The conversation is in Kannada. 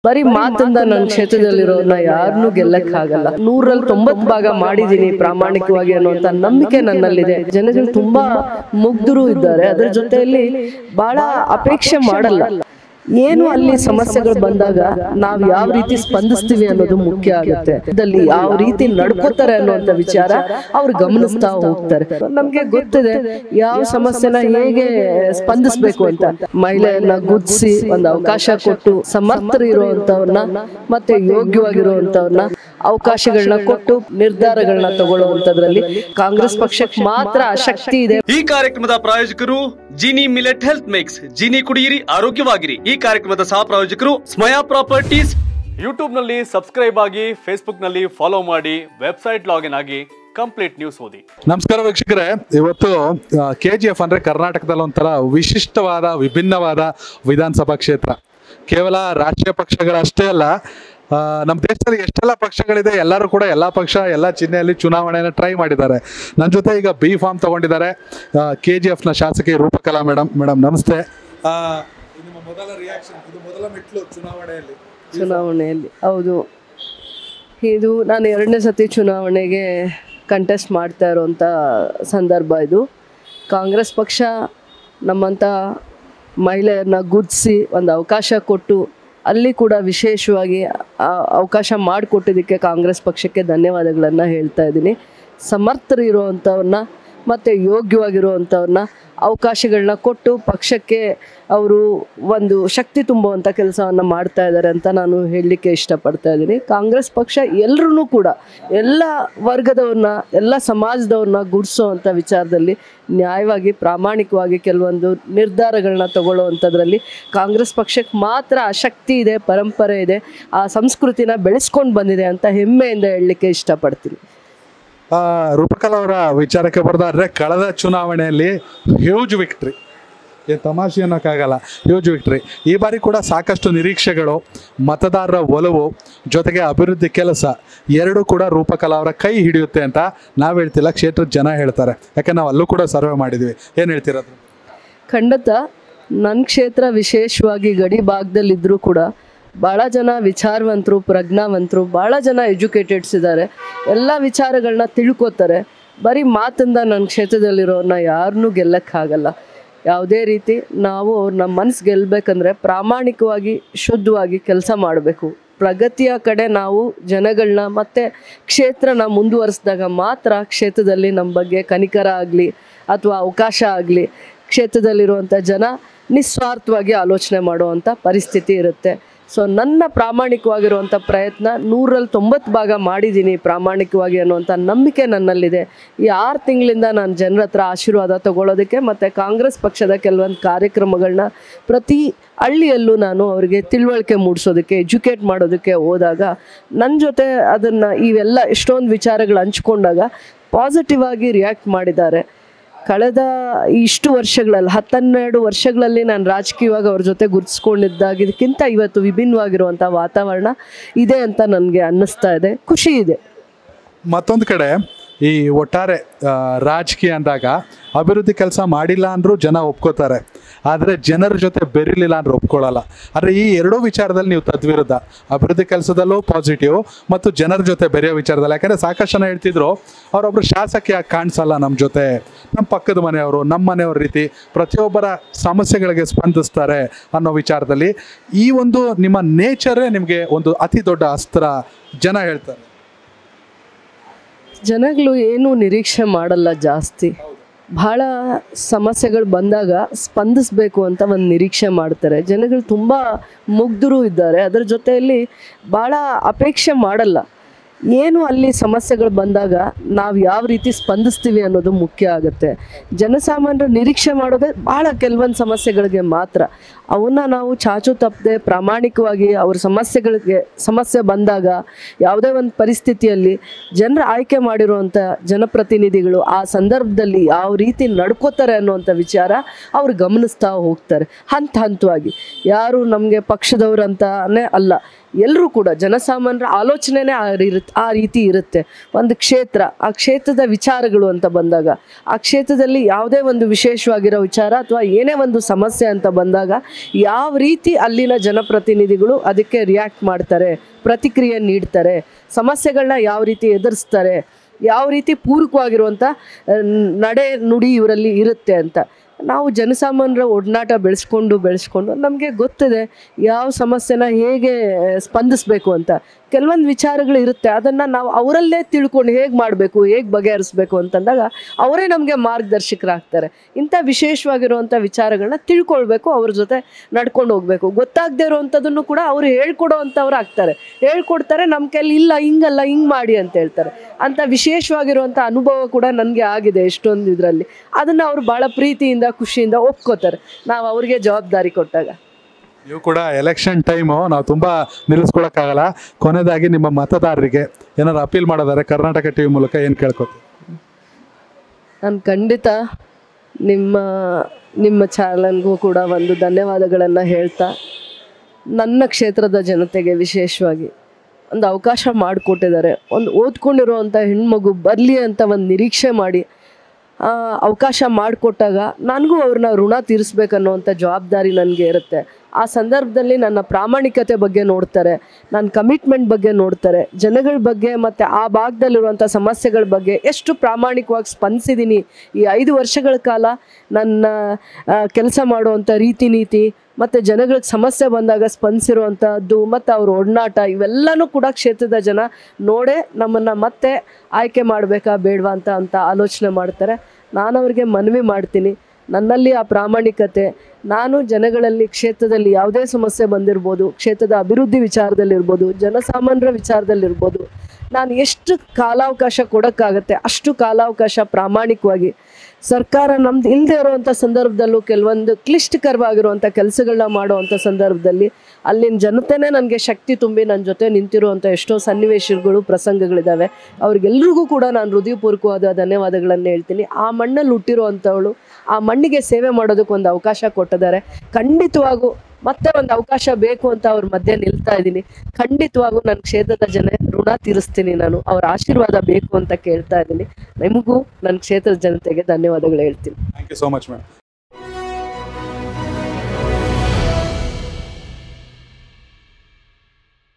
ಬರೀ ಮಾತಿಂದ ನನ್ನ ಕ್ಷೇತ್ರದಲ್ಲಿರೋನ್ನ ಯಾರನ್ನೂ ಗೆಲ್ಲಕ್ಕಾಗಲ್ಲ ನೂರಲ್ಲಿ ತೊಂಬತ್ ಭಾಗ ಮಾಡಿದೀನಿ ಪ್ರಾಮಾಣಿಕವಾಗಿ ಅನ್ನುವಂತ ನಂಬಿಕೆ ನನ್ನಲ್ಲಿದೆ ಜನಗಳು ತುಂಬಾ ಮುಗ್ಧರು ಇದ್ದಾರೆ ಅದ್ರ ಜೊತೆಯಲ್ಲಿ ಬಹಳ ಅಪೇಕ್ಷೆ ಮಾಡಲ್ಲ ಏನು ಅಲ್ಲಿ ಸಮಸ್ಯೆಗಳು ಬಂದಾಗ ನಾವ್ ಯಾವ ರೀತಿ ಸ್ಪಂದಿಸ್ತೀವಿ ಅನ್ನೋದು ಮುಖ್ಯ ಆಗುತ್ತೆ ಇದಲ್ಲಿ ಯಾವ ರೀತಿ ನಡ್ಕೋತಾರೆ ಅನ್ನುವಂತ ವಿಚಾರ ಅವ್ರು ಗಮನಿಸ್ತಾ ಹೋಗ್ತಾರೆ ನಮ್ಗೆ ಗೊತ್ತಿದೆ ಯಾವ ಸಮಸ್ಯೆನ ಹೇಗೆ ಸ್ಪಂದಿಸ್ಬೇಕು ಅಂತ ಮಹಿಳೆಯನ್ನ ಗುದ್ಸಿ ಒಂದು ಅವಕಾಶ ಕೊಟ್ಟು ಸಮರ್ಥರು ಇರುವಂತವ್ರನ್ನ ಮತ್ತೆ ಯೋಗ್ಯವಾಗಿರುವಂತವ್ರನ್ನ ಅವಕಾಶಗಳನ್ನ ಕೊಟ್ಟು ನಿರ್ಧಾರಗಳನ್ನ ತಗೊಳ್ಳುವಂತದ್ರಲ್ಲಿ ಕಾಂಗ್ರೆಸ್ ಪಕ್ಷಕ್ಕೆ ಮಾತ್ರ ಆ ಶಕ್ತಿ ಇದೆ ಈ ಕಾರ್ಯಕ್ರಮದ ಪ್ರಾಯೋಜಕರು Jini millet health mix Jini ಕುಡಿಯಿರಿ ಆರೋಗ್ಯವಾಗಿರಿ ಈ ಕಾರ್ಯಕ್ರಮದ ಸಹ ಪ್ರಾಯೋಜಕರು ಸ್ಮಯಾ ಪ್ರಾಪರ್ಟೀಸ್ ಯೂಟ್ಯೂಬ್ ನಲ್ಲಿ ಸಬ್ಸ್ಕ್ರೈಬ್ ಆಗಿ ಫೇಸ್ಬುಕ್ ನಲ್ಲಿ ಫಾಲೋ ಮಾಡಿ ವೆಬ್ಸೈಟ್ ಲಾಗಿನ್ ಆಗಿ ಕಂಪ್ಲೀಟ್ ನ್ಯೂಸ್ ಓದಿ ನಮಸ್ಕಾರ ವೀಕ್ಷಕರೇ ಇವತ್ತು ಕೆ ಜಿ ಎಫ್ ಅಂದರೆ ಕರ್ನಾಟಕದಲ್ಲಿ ಒಂಥರ ವಿಶಿಷ್ಟವಾದ ವಿಭಿನ್ನವಾದ ವಿಧಾನಸಭಾ ಕ್ಷೇತ್ರ ಕೇವಲ ರಾಷ್ಟ್ರೀಯ ಪಕ್ಷಗಳಷ್ಟೇ ಅಲ್ಲ ಆ, ನಮ್ಮ ದೇಶದಲ್ಲಿ ಎಷ್ಟೆಲ್ಲ ಪಕ್ಷಗಳಿದೆ ಎಲ್ಲರೂ ಕೂಡ ಎಲ್ಲ ಪಕ್ಷ ಎಲ್ಲ ಚಿಹ್ನೆಯಲ್ಲಿ ಚುನಾವಣೆಯನ್ನು ಟ್ರೈ ಮಾಡಿದ್ದಾರೆ ನನ್ನ ಜೊತೆ ಈಗ ಬಿ ಫಾರ್ಮ್ ತಗೊಂಡಿದ್ದಾರೆ ಕೆ ಜಿ ಎಫ್ನ ಶಾಸಕಿ ರೂಪಕಲಾ ಮೇಡಮ್ ಮೇಡಮ್ ನಮಸ್ತೆ ಆ, ನಿಮ್ಮ ಮೊದಲ ರಿಯಾಕ್ಷನ್ ಇದು ಮೊದಲ ಮೆಟ್ಲು ಚುನಾವಣೆಯಲ್ಲಿ ಚುನಾವಣೆಯಲ್ಲಿ ಹೌದು ಇದು ನಾನು ಎರಡನೇ ಸತಿ ಚುನಾವಣೆಗೆ ಕಂಟೆಸ್ಟ್ ಮಾಡ್ತಾ ಇರೋಂಥ ಸಂದರ್ಭ ಇದು ಕಾಂಗ್ರೆಸ್ ಪಕ್ಷ ನಮ್ಮಂಥ ಮಹಿಳೆಯರನ್ನ ಗುರ್ತಿಸಿ ಒಂದು ಅವಕಾಶ ಕೊಟ್ಟು ಅಲ್ಲಿ ಕೂಡ ವಿಶೇಷವಾಗಿ ಆ ಅವಕಾಶ ಮಾಡಿಕೊಟ್ಟಿದ್ದಕ್ಕೆ ಕಾಂಗ್ರೆಸ್ ಪಕ್ಷಕ್ಕೆ ಧನ್ಯವಾದಗಳನ್ನು ಹೇಳ್ತಾ ಇದ್ದೀನಿ ಸಮರ್ಥರು ಇರುವಂಥವ್ರನ್ನ ಮತ್ತು ಯೋಗ್ಯವಾಗಿರುವಂಥವ್ರನ್ನ ಅವಕಾಶಗಳನ್ನ ಕೊಟ್ಟು ಪಕ್ಷಕ್ಕೆ ಅವರು ಒಂದು ಶಕ್ತಿ ತುಂಬುವಂಥ ಕೆಲಸವನ್ನು ಮಾಡ್ತಾ ಇದ್ದಾರೆ ಅಂತ ನಾನು ಹೇಳಲಿಕ್ಕೆ ಇಷ್ಟಪಡ್ತಾ ಇದ್ದೀನಿ ಕಾಂಗ್ರೆಸ್ ಪಕ್ಷ ಎಲ್ಲರೂ ಕೂಡ ಎಲ್ಲ ವರ್ಗದವ್ರನ್ನ ಎಲ್ಲ ಸಮಾಜದವ್ರನ್ನ ಗುಡಿಸೋವಂಥ ವಿಚಾರದಲ್ಲಿ ನ್ಯಾಯವಾಗಿ ಪ್ರಾಮಾಣಿಕವಾಗಿ ಕೆಲವೊಂದು ನಿರ್ಧಾರಗಳನ್ನ ತಗೊಳ್ಳುವಂಥದ್ರಲ್ಲಿ ಕಾಂಗ್ರೆಸ್ ಪಕ್ಷಕ್ಕೆ ಮಾತ್ರ ಆ ಶಕ್ತಿ ಇದೆ ಪರಂಪರೆ ಇದೆ ಆ ಸಂಸ್ಕೃತಿನ ಬೆಳೆಸ್ಕೊಂಡು ಬಂದಿದೆ ಅಂತ ಹೆಮ್ಮೆಯಿಂದ ಹೇಳಲಿಕ್ಕೆ ಇಷ್ಟಪಡ್ತೀನಿ ಆ, ರೂಪಕಲಾ ಅವರ ವಿಚಾರಕ್ಕೆ ಬರೋದಾದ್ರೆ ಕಳೆದ ಚುನಾವಣೆಯಲ್ಲಿ ಹ್ಯೂಜ್ ವಿಕ್ಟ್ರಿ ಏನು ತಮಾಷೆ ಅನ್ನೋಕ್ಕಾಗಲ್ಲ ಹ್ಯೂಜ್ ವಿಕ್ಟ್ರಿ ಈ ಬಾರಿ ಕೂಡ ಸಾಕಷ್ಟು ನಿರೀಕ್ಷೆಗಳು ಮತದಾರರ ಒಲವು ಜೊತೆಗೆ ಅಭಿವೃದ್ಧಿ ಕೆಲಸ ಎರಡೂ ಕೂಡ ರೂಪಕಲಾ ಅವರ ಕೈ ಹಿಡಿಯುತ್ತೆ ಅಂತ ನಾವು ಹೇಳ್ತಿಲ್ಲ ಕ್ಷೇತ್ರದ ಜನ ಹೇಳ್ತಾರೆ ಯಾಕೆ ನಾವು ಅಲ್ಲೂ ಕೂಡ ಸರ್ವೆ ಮಾಡಿದ್ವಿ ಏನು ಹೇಳ್ತಿರೋದು ಖಂಡಿತ ನನ್ನ ಕ್ಷೇತ್ರ ವಿಶೇಷವಾಗಿ ಗಡಿ ಭಾಗದಲ್ಲಿದ್ದರೂ ಕೂಡ ಭಾಳ ಜನ ವಿಚಾರವಂತರು ಪ್ರಜ್ಞಾವಂತರು ಭಾಳ ಜನ ಎಜುಕೇಟೆಡ್ಸ್ ಇದ್ದಾರೆ ಎಲ್ಲ ವಿಚಾರಗಳನ್ನ ತಿಳ್ಕೊತಾರೆ ಬರೀ ಮಾತಿಂದ ನನ್ನ ಕ್ಷೇತ್ರದಲ್ಲಿರೋರನ್ನ ಯಾರನ್ನೂ ಗೆಲ್ಲಕ್ಕಾಗಲ್ಲ ಯಾವುದೇ ರೀತಿ ನಾವು ನಮ್ಮ ಮನಸ್ಸು ಗೆಲ್ಲಬೇಕಂದ್ರೆ ಪ್ರಾಮಾಣಿಕವಾಗಿ ಶುದ್ಧವಾಗಿ ಕೆಲಸ ಮಾಡಬೇಕು ಪ್ರಗತಿಯ ಕಡೆ ನಾವು ಜನಗಳನ್ನ ಮತ್ತು ಕ್ಷೇತ್ರನ ಮುಂದುವರಿಸಿದಾಗ ಮಾತ್ರ ಕ್ಷೇತ್ರದಲ್ಲಿ ನಮ್ಮ ಬಗ್ಗೆ ಕನಿಕರ ಆಗಲಿ ಅಥವಾ ಅವಕಾಶ ಆಗಲಿ ಕ್ಷೇತ್ರದಲ್ಲಿರುವಂಥ ಜನ ನಿಸ್ವಾರ್ಥವಾಗಿ ಆಲೋಚನೆ ಮಾಡುವಂಥ ಪರಿಸ್ಥಿತಿ ಇರುತ್ತೆ ಸೊ ನನ್ನ ಪ್ರಾಮಾಣಿಕವಾಗಿರುವಂಥ ಪ್ರಯತ್ನ ನೂರಲ್ಲಿ ತೊಂಬತ್ತು ಭಾಗ ಮಾಡಿದ್ದೀನಿ ಪ್ರಾಮಾಣಿಕವಾಗಿ ಅನ್ನುವಂಥ ನಂಬಿಕೆ ನನ್ನಲ್ಲಿದೆ ಈ ಆರು ತಿಂಗಳಿಂದ ನಾನು ಜನರ ಹತ್ರ ಆಶೀರ್ವಾದ ತಗೊಳ್ಳೋದಕ್ಕೆ ಮತ್ತು ಕಾಂಗ್ರೆಸ್ ಪಕ್ಷದ ಕೆಲವೊಂದು ಕಾರ್ಯಕ್ರಮಗಳನ್ನ ಪ್ರತಿ ಹಳ್ಳಿಯಲ್ಲೂ ನಾನು ಅವರಿಗೆ ತಿಳುವಳಿಕೆ ಮೂಡಿಸೋದಕ್ಕೆ ಎಜುಕೇಟ್ ಮಾಡೋದಕ್ಕೆ ಹೋದಾಗ ನನ್ನ ಜೊತೆ ಅದನ್ನು ಇವೆಲ್ಲ ಎಷ್ಟೊಂದು ವಿಚಾರಗಳು ಹಂಚ್ಕೊಂಡಾಗ ಪಾಸಿಟಿವ್ ಆಗಿ ರಿಯಾಕ್ಟ್ ಮಾಡಿದ್ದಾರೆ ಕಳೆದ ಇಷ್ಟು ವರ್ಷಗಳಲ್ಲಿ ಹತ್ತನ್ನೆರಡು ವರ್ಷಗಳಲ್ಲಿ ನಾನು ರಾಜಕೀಯವಾಗಿ ಅವ್ರ ಜೊತೆ ಗುರುತಿಸ್ಕೊಂಡಿದ್ದಾಗಿದ್ದಕ್ಕಿಂತ ಇವತ್ತು ವಿಭಿನ್ನವಾಗಿರುವಂಥ ವಾತಾವರಣ ಇದೆ ಅಂತ ನನಗೆ ಅನ್ನಿಸ್ತಾ ಇದೆ ಖುಷಿ ಇದೆ ಮತ್ತೊಂದು ಕಡೆ ಈ ಒಟ್ಟಾರೆ ಆ, ರಾಜಕೀಯ ಅಂದಾಗ ಅಭಿವೃದ್ಧಿ ಕೆಲಸ ಮಾಡಿಲ್ಲ ಅಂದರೂ ಜನ ಒಪ್ಕೋತಾರೆ ಆದರೆ ಜನರ ಜೊತೆ ಬೆರಿಲಿಲ್ಲ ಅಂದ್ರೆ ಒಪ್ಕೊಳ್ಳಲ್ಲ ಆದರೆ ಈ ಎರಡೂ ವಿಚಾರದಲ್ಲಿ ನೀವು ತದ್ವಿರುದ್ಧ ಅಭಿವೃದ್ಧಿ ಕೆಲಸದಲ್ಲೂ ಪಾಸಿಟಿವ್ ಮತ್ತು ಜನರ ಜೊತೆ ಬೆರೆಯೋ ವಿಚಾರದಲ್ಲಿ ಯಾಕಂದರೆ ಸಾಕಷ್ಟು ಜನ ಹೇಳ್ತಿದ್ರು ಅವರೊಬ್ಬರು ಶಾಸಕ ಯಾಕೆ ಕಾಣಿಸಲ್ಲ ನಮ್ಮ ಜೊತೆ ನಮ್ಮ ಪಕ್ಕದ ಮನೆಯವರು ನಮ್ಮ ಮನೆಯವ್ರ ರೀತಿ ಪ್ರತಿಯೊಬ್ಬರ ಸಮಸ್ಯೆಗಳಿಗೆ ಸ್ಪಂದಿಸ್ತಾರೆ ಅನ್ನೋ ವಿಚಾರದಲ್ಲಿ ಈ ಒಂದು ನಿಮ್ಮ ನೇಚರೇ ನಿಮಗೆ ಒಂದು ಅತಿ ದೊಡ್ಡ ಅಸ್ತ್ರ ಜನ ಹೇಳ್ತಾರೆ ಜನಗಳು ಏನೂ ನಿರೀಕ್ಷೆ ಮಾಡಲ್ಲ ಜಾಸ್ತಿ ಭಾಳ ಸಮಸ್ಯೆಗಳು ಬಂದಾಗ ಸ್ಪಂದಿಸಬೇಕು ಅಂತ ಒಂದು ನಿರೀಕ್ಷೆ ಮಾಡ್ತಾರೆ ಜನಗಳು ತುಂಬ ಮುಗ್ಧರು ಇದ್ದಾರೆ ಅದರ ಜೊತೆಯಲ್ಲಿ ಭಾಳ ಅಪೇಕ್ಷೆ ಮಾಡಲ್ಲ ಏನು ಅಲ್ಲಿ ಸಮಸ್ಯೆಗಳು ಬಂದಾಗ ನಾವು ಯಾವ ರೀತಿ ಸ್ಪಂದಿಸ್ತೀವಿ ಅನ್ನೋದು ಮುಖ್ಯ ಆಗುತ್ತೆ ಜನಸಾಮಾನ್ಯರು ನಿರೀಕ್ಷೆ ಮಾಡೋದೇ ಭಾಳ ಕೆಲವೊಂದು ಸಮಸ್ಯೆಗಳಿಗೆ ಮಾತ್ರ ಅವನ್ನ ನಾವು ಚಾಚು ತಪ್ಪದೆ ಪ್ರಾಮಾಣಿಕವಾಗಿ ಅವ್ರ ಸಮಸ್ಯೆಗಳಿಗೆ ಸಮಸ್ಯೆ ಬಂದಾಗ ಯಾವುದೇ ಒಂದು ಪರಿಸ್ಥಿತಿಯಲ್ಲಿ ಜನರು ಆಯ್ಕೆ ಮಾಡಿರುವಂಥ ಜನಪ್ರತಿನಿಧಿಗಳು ಆ ಸಂದರ್ಭದಲ್ಲಿ ಯಾವ ರೀತಿ ನಡ್ಕೋತಾರೆ ಅನ್ನುವಂಥ ವಿಚಾರ ಅವ್ರು ಗಮನಿಸ್ತಾ ಹೋಗ್ತಾರೆ ಹಂತ ಹಂತವಾಗಿ ಯಾರು ನಮಗೆ ಪಕ್ಷದವ್ರು ಅಂತಾನೆ ಅಲ್ಲ ಎಲ್ಲರೂ ಕೂಡ ಜನಸಾಮಾನ್ಯರ ಆಲೋಚನೆನೇ ಆ ಇರುತ್ತೆ ಆ ರೀತಿ ಇರುತ್ತೆ ಒಂದು ಕ್ಷೇತ್ರ ಆ ಕ್ಷೇತ್ರದ ವಿಚಾರಗಳು ಅಂತ ಬಂದಾಗ ಆ ಕ್ಷೇತ್ರದಲ್ಲಿ ಯಾವುದೇ ಒಂದು ವಿಶೇಷವಾಗಿರೋ ವಿಚಾರ ಅಥವಾ ಏನೇ ಒಂದು ಸಮಸ್ಯೆ ಅಂತ ಬಂದಾಗ ಯಾವ ರೀತಿ ಅಲ್ಲಿನ ಜನಪ್ರತಿನಿಧಿಗಳು ಅದಕ್ಕೆ ರಿಯಾಕ್ಟ್ ಮಾಡ್ತಾರೆ ಪ್ರತಿಕ್ರಿಯೆ ನೀಡ್ತಾರೆ ಸಮಸ್ಯೆಗಳನ್ನ ಯಾವ ರೀತಿ ಎದುರಿಸ್ತಾರೆ ಯಾವ ರೀತಿ ಪೂರಕವಾಗಿರುವಂಥ ಆ, ನಡೆ ನುಡಿ ಇವರಲ್ಲಿ ಇರುತ್ತೆ ಅಂತ ನಾವು ಜನಸಾಮಾನ್ಯರ ಒಡನಾಟ ಬೆಳೆಸ್ಕೊಂಡು ಬೆಳೆಸ್ಕೊಂಡು ನಮಗೆ ಗೊತ್ತಿದೆ ಯಾವ ಸಮಸ್ಯೆನ ಹೇಗೆ ಸ್ಪಂದಿಸಬೇಕು ಅಂತ ಕೆಲವೊಂದು ವಿಚಾರಗಳು ಇರುತ್ತೆ ಅದನ್ನು ನಾವು ಅವರಲ್ಲೇ ತಿಳ್ಕೊಂಡು ಹೇಗೆ ಮಾಡಬೇಕು ಹೇಗೆ ಬಗೆಹರಿಸ್ಬೇಕು ಅಂತಂದಾಗ ಅವರೇ ನಮಗೆ ಮಾರ್ಗದರ್ಶಕರಾಗ್ತಾರೆ ಇಂಥ ವಿಶೇಷವಾಗಿರುವಂಥ ವಿಚಾರಗಳನ್ನ ತಿಳ್ಕೊಳ್ಬೇಕು ಅವ್ರ ಜೊತೆ ನಡ್ಕೊಂಡು ಹೋಗಬೇಕು ಗೊತ್ತಾಗದೇ ಇರೋವಂಥದ್ದನ್ನು ಕೂಡ ಅವರು ಹೇಳ್ಕೊಡೋ ಅಂಥವ್ರು ಆಗ್ತಾರೆ ಹೇಳ್ಕೊಡ್ತಾರೆ ನಮ್ಮ ಕೈಲಿ ಇಲ್ಲ ಹಿಂಗಲ್ಲ ಹಿಂಗೆ ಮಾಡಿ ಅಂತ ಹೇಳ್ತಾರೆ ಅಂಥ ವಿಶೇಷವಾಗಿರುವಂಥ ಅನುಭವ ಕೂಡ ನನಗೆ ಆಗಿದೆ ಎಷ್ಟೊಂದು ಇದರಲ್ಲಿ ಅದನ್ನು ಅವರು ಭಾಳ ಪ್ರೀತಿಯಿಂದ ಖುಷಿಯಿಂದ ಒಪ್ಕೋತಾರೆ ನಾವು ಅವ್ರಿಗೆ ಜವಾಬ್ದಾರಿ ಕೊಟ್ಟಾಗ ನೀವು ಕೂಡ ಎಲೆಕ್ಷನ್ ಟೈಮು ನಾವು ತುಂಬ ನಿಲ್ಲಿಸ್ಕೊಳಕ್ಕಾಗಲ್ಲ ಕೊನೆಯದಾಗಿ ನಿಮ್ಮ ಮತದಾರರಿಗೆ ಏನಾದ್ರು ಅಪೀಲ್ ಮಾಡೋದಾದ್ರೆ ಕರ್ನಾಟಕ ಟಿವಿ ಮೂಲಕ ಏನು ಕೇಳ್ಕೊತೀವಿ ನಾನು ಖಂಡಿತ ನಿಮ್ಮ ನಿಮ್ಮ ಚಾನಲ್ಗೂ ಕೂಡ ಒಂದು ಧನ್ಯವಾದಗಳನ್ನು ಹೇಳ್ತಾ ನನ್ನ ಕ್ಷೇತ್ರದ ಜನತೆಗೆ ವಿಶೇಷವಾಗಿ ಒಂದು ಅವಕಾಶ ಮಾಡಿಕೊಟ್ಟಿದ್ದಾರೆ ಒಂದು ಓದ್ಕೊಂಡಿರುವಂಥ ಹೆಣ್ಮಗು ಬರಲಿ ಅಂತ ಒಂದು ನಿರೀಕ್ಷೆ ಮಾಡಿ ಆ, ಅವಕಾಶ ಮಾಡಿಕೊಟ್ಟಾಗ ನನಗೂ ಅವ್ರನ್ನ ಋಣ ತೀರಿಸ್ಬೇಕನ್ನುವಂಥ ಜವಾಬ್ದಾರಿ ನನಗೆ ಇರುತ್ತೆ ಆ ಸಂದರ್ಭದಲ್ಲಿ ನನ್ನ ಪ್ರಾಮಾಣಿಕತೆ ಬಗ್ಗೆ ನೋಡ್ತಾರೆ ನನ್ನ ಕಮಿಟ್ಮೆಂಟ್ ಬಗ್ಗೆ ನೋಡ್ತಾರೆ ಜನಗಳ ಬಗ್ಗೆ ಮತ್ತು ಆ ಭಾಗದಲ್ಲಿರುವಂಥ ಸಮಸ್ಯೆಗಳ ಬಗ್ಗೆ ಎಷ್ಟು ಪ್ರಾಮಾಣಿಕವಾಗಿ ಸ್ಪಂದಿಸಿದ್ದೀನಿ ಈ ಐದು ವರ್ಷಗಳ ಕಾಲ ನನ್ನ ಕೆಲಸ ಮಾಡುವಂಥ ರೀತಿ ನೀತಿ ಮತ್ತು ಜನಗಳಿಗೆ ಸಮಸ್ಯೆ ಬಂದಾಗ ಸ್ಪಂದಿಸಿರುವಂಥದ್ದು ಮತ್ತು ಅವ್ರ ಒಡನಾಟ ಇವೆಲ್ಲನೂ ಕೂಡ ಕ್ಷೇತ್ರದ ಜನ ನೋಡೇ ನಮ್ಮನ್ನು ಮತ್ತೆ ಆಯ್ಕೆ ಮಾಡಬೇಕಾ ಬೇಡವಾ ಅಂತ ಅಂತ ಆಲೋಚನೆ ಮಾಡ್ತಾರೆ ನಾನು ಅವ್ರಿಗೆ ಮನವಿ ಮಾಡ್ತೀನಿ ನನ್ನಲ್ಲಿ ಆ ಪ್ರಾಮಾಣಿಕತೆ ನಾನು ಜನಗಳಲ್ಲಿ ಕ್ಷೇತ್ರದಲ್ಲಿ ಯಾವುದೇ ಸಮಸ್ಯೆ ಬಂದಿರ್ಬೋದು ಕ್ಷೇತ್ರದ ಅಭಿವೃದ್ಧಿ ವಿಚಾರದಲ್ಲಿರ್ಬೋದು ಜನಸಾಮಾನ್ಯರ ವಿಚಾರದಲ್ಲಿರ್ಬೋದು ನಾನು ಎಷ್ಟು ಕಾಲಾವಕಾಶ ಕೊಡೋಕ್ಕಾಗತ್ತೆ ಅಷ್ಟು ಕಾಲಾವಕಾಶ ಪ್ರಾಮಾಣಿಕವಾಗಿ ಸರ್ಕಾರ ನಮ್ದು ಇಲ್ಲದೆ ಇರುವಂಥ ಸಂದರ್ಭದಲ್ಲೂ ಕೆಲವೊಂದು ಕ್ಲಿಷ್ಟಕರವಾಗಿರುವಂಥ ಕೆಲಸಗಳನ್ನ ಮಾಡುವಂಥ ಸಂದರ್ಭದಲ್ಲಿ ಅಲ್ಲಿನ ಜನತೆನೇ ನನಗೆ ಶಕ್ತಿ ತುಂಬಿ ನನ್ನ ಜೊತೆ ನಿಂತಿರುವಂಥ ಎಷ್ಟೋ ಸನ್ನಿವೇಶಗಳು ಪ್ರಸಂಗಗಳಿದ್ದಾವೆ ಅವ್ರಿಗೆಲ್ರಿಗೂ ಕೂಡ ನಾನು ಹೃದಯಪೂರ್ವಕವಾದ ಧನ್ಯವಾದಗಳನ್ನು ಹೇಳ್ತೀನಿ ಆ ಮಣ್ಣಲ್ಲಿ ಹುಟ್ಟಿರುವಂಥವಳು ಆ ಮಣ್ಣಿಗೆ ಸೇವೆ ಮಾಡೋದಕ್ಕೆ ಒಂದು ಅವಕಾಶ ಕೊಟ್ಟಿದ್ದಾರೆ ಖಂಡಿತವಾಗೂ ಮತ್ತೆ ಒಂದು ಅವಕಾಶ ಬೇಕು ಅಂತ ಅವ್ರ ಮಧ್ಯೆ ನಿಲ್ತಾ ಇದ್ದೀನಿ ಖಂಡಿತವಾಗೂ ನನ್ನ ಕ್ಷೇತ್ರದ ಜನ ಋಣ ತೀರಿಸ್ತೀನಿ ನಾನು ಅವ್ರ ಆಶೀರ್ವಾದ ಬೇಕು ಅಂತ ಕೇಳ್ತಾ ಇದ್ದೀನಿ ನಿಮಗೂ ನನ್ನ ಕ್ಷೇತ್ರದ ಜನತೆಗೆ ಧನ್ಯವಾದಗಳು ಹೇಳ್ತೀನಿ thank you so much ma'am